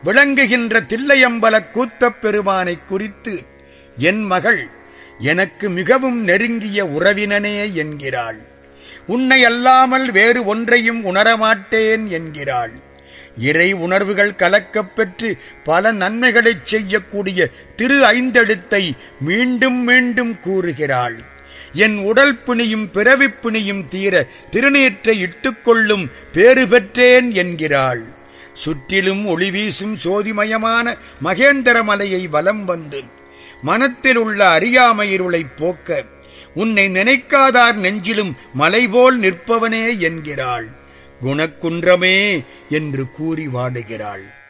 விளங்குகின்ற தில்லையம்பல கூத்தப் பெருமானைக் குறித்து என் மகள் எனக்கு மிகவும் நெருங்கிய உறவினனே என்கிறாள் உன்னை அல்லாமல் வேறு ஒன்றையும் உணரமாட்டேன் என்கிறாள் இறை உணர்வுகள் கலக்கப் பெற்று பல நன்மைகளைச் செய்யக்கூடிய திரு ஐந்தெழுத்தை மீண்டும் மீண்டும் கூறுகிறாள் என் உடல் பிணியும் பிறவிப் பிணியும் தீர திருநீற்றை இட்டுக்கொள்ளும் பேறு பெற்றேன் என்கிறாள் சுற்றிலும் ஒளி வீசும் சோதிமயமான மகேந்திர மலையை வலம் வந்து மனத்தில் உள்ள அறியாமையிருளைப் போக்க உன்னை நினைக்காதார் நெஞ்சிலும் மலைபோல் நிற்பவனே என்கிறாள் குணக்குன்றமே என்று கூறி வாடுகிறாள்